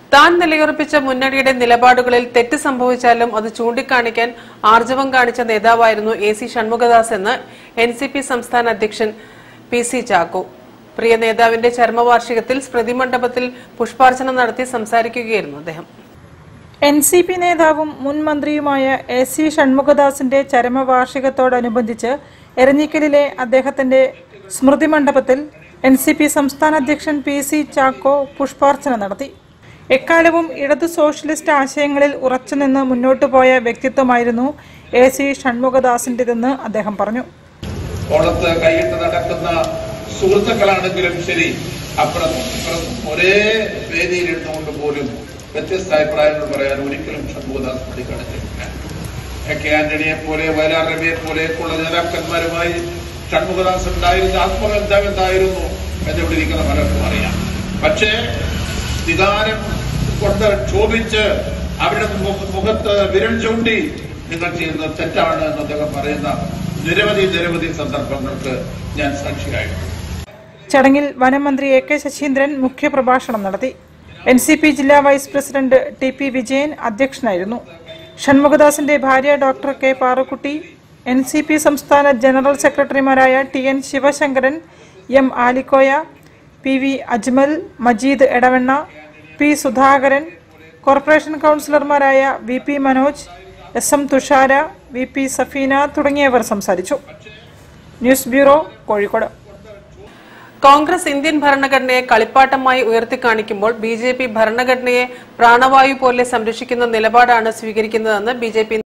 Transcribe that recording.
താൻ നിലയുറപ്പിച്ച മുന്നണിയുടെ നിലപാടുകളിൽ തെറ്റ് സംഭവിച്ചാലും അത് ചൂണ്ടിക്കാണിക്കാൻ ആർജവം കാണിച്ച നേതാവായിരുന്നു എ സി ഷൺമുഖദാസ് എന്ന് എൻ സി പി സംസ്ഥാന അധ്യക്ഷൻ പി സി ചാക്കോ പ്രിയ നേതാവിന്റെ ചരമവാർഷികത്തിൽ സ്മൃതി മണ്ഡപത്തിൽ പുഷ്പാർച്ചന നടത്തി സംസാരിക്കുകയായിരുന്നു അദ്ദേഹം എൻ സി പി നേതാവും മുൻ മന്ത്രിയുമായ എ സി ഷൺമുഖദാസിന്റെ ചരമവാർഷികത്തോടനുബന്ധിച്ച് എരഞ്ഞിക്കലിലെ അദ്ദേഹത്തിന്റെ സ്മൃതി മണ്ഡപത്തിൽ എൻ സി പി സംസ്ഥാന അധ്യക്ഷൻ പി സി ചാക്കോ പുഷ്പാർച്ചന നടത്തി എക്കാലവും ഇടതു സോഷ്യലിസ്റ്റ് ആശയങ്ങളിൽ ഉറച്ചുനിന്ന് മുന്നോട്ടു പോയ വ്യക്തിത്വമായിരുന്നു എ സി ഷൺമുഖദാസിന്റേതെന്ന് അദ്ദേഹം പറഞ്ഞു ഓളത്ത് കൈയിട്ട് നടക്കുന്ന സുഹൃത്തുക്കളാണെങ്കിലും ശരി അപ്പുറം ഇപ്പുറം ഒരേ വേദിയിലിരുന്നുകൊണ്ട് പോലും വ്യത്യസ്ത അഭിപ്രായങ്ങൾ പറയാൻ ഒരിക്കലും ഷൺമുഖദാസ് മടി കാണിച്ചിട്ടില്ല എ കെ ആന്റണിയെ പോലെ വയലാർ രവിയെ പോലെയൊക്കെയുള്ള നേതാക്കന്മാരുമായി ഷൺമുഖദാസ് ഉണ്ടായിരുന്ന ആത്മബന്ധം എന്തായിരുന്നു എന്നിവിടെ ഇരിക്കുന്ന പലർക്കും അറിയാം പക്ഷേ വികാരം കൊണ്ട് ക്ഷോഭിച്ച് അവരുടെ മുഖ- മുഖത്ത് വിരൽ ചൂണ്ടി നിങ്ങൾ ചെയ്യുന്നത് തെറ്റാണ് എന്ന് അദ്ദേഹം പറയുന്ന നിരവധി നിരവധി സന്ദർഭങ്ങൾക്ക് ഞാൻ സാക്ഷിയായിട്ടുണ്ട് ചടങ്ങിൽ വനമന്ത്രി എ കെ ശശീന്ദ്രൻ മുഖ്യപ്രഭാഷണം നടത്തി എൻ സി പി ജില്ലാ vice president T P Vijayan അധ്യക്ഷനായിരുന്നു ഷൺമുഖദാസിന്റെ ഭാര്യ doctor K Parukutty N C P സംസ്ഥാന ജനറൽ സെക്രട്ടറിമാരായ T N Sivasankaran M Alikoya P V Ajmal Majeed Edavanna P Sudhakaran corporation കൗൺസിലർമാരായ V P Manoj S M Thushara V P Safeena തുടങ്ങിയവർ സംസാരിച്ചു news bureau Kozhikode Congress Indian ഭരണഘടനയെ കളിപ്പാട്ടമായി ഉയർത്തിക്കാണിക്കുമ്പോൾ ബി ജെ പി ഭരണഘടനയെ പ്രാണവായു പോലെ സംരക്ഷിക്കുന്ന നിലപാടാണ് സ്വീകരിക്കുന്നതെന്ന് ബി ജെ പി